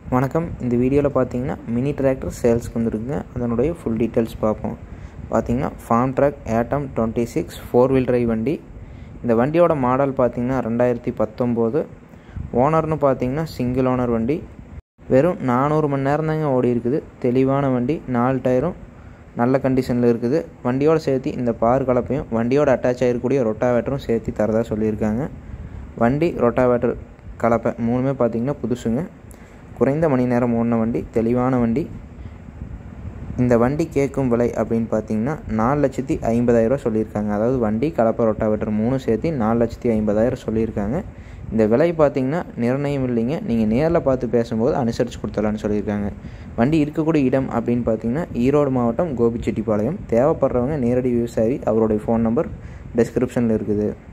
வணக்கம் இந்த வீடியோவில் பார்த்தீங்கன்னா மினி டிராக்டர் சேல்ஸ்க்கு வந்துருக்குங்க அதனுடைய ஃபுல் டீட்டெயில்ஸ் பார்ப்போம் பார்த்தீங்கன்னா Farmtrac Atom twenty six four wheel drive வண்டி இந்த வண்டியோட மாடல் பார்த்தீங்கன்னா ரெண்டாயிரத்தி பத்தொம்போது ஓனர்னு பார்த்தீங்கன்னா சிங்கிள் ஓனர் வண்டி வெறும் நானூறு மணி நேரம் தாங்க ஓடி இருக்குது தெளிவான வண்டி நாலு டயரும் நல்ல கண்டிஷனில் இருக்குது வண்டியோட சேர்த்து இந்த பார் கலப்பையும் வண்டியோட அட்டாச் ஆகிருக்கக்கூடிய ரொட்டாவேட்டரும் சேர்த்து தரதா சொல்லியிருக்காங்க வண்டி ரொட்டாவேட்டர் கலப்பை மூணுமே பார்த்திங்கன்னா புதுசுங்க குறைந்த மணி நேரம் ஓடின வண்டி தெளிவான வண்டி இந்த வண்டி கேட்கும் விலை அப்படின்னு பார்த்தீங்கன்னா நாலு லட்சத்தி ஐம்பதாயிரரூவா சொல்லியிருக்காங்க அதாவது வண்டி கலப்பை ரொட்டாவேட்டர் மூணு சேர்த்து நாலு லட்சத்தி ஐம்பதாயிரம் சொல்லியிருக்காங்க இந்த விலை பார்த்தீங்கன்னா நிர்ணயம் இல்லைங்க நீங்கள் நேரில் பார்த்து பேசும்போது அனுசரித்து கொடுத்துடலான்னு சொல்லியிருக்காங்க வண்டி இருக்கக்கூடிய இடம் அப்படின்னு பார்த்தீங்கன்னா ஈரோடு மாவட்டம் கோபிச்செட்டிப்பாளையம் தேவைப்படுறவங்க நேரடி விவசாயி அவருடைய ஃபோன் நம்பர் டிஸ்கிரிப்ஷனில் இருக்குது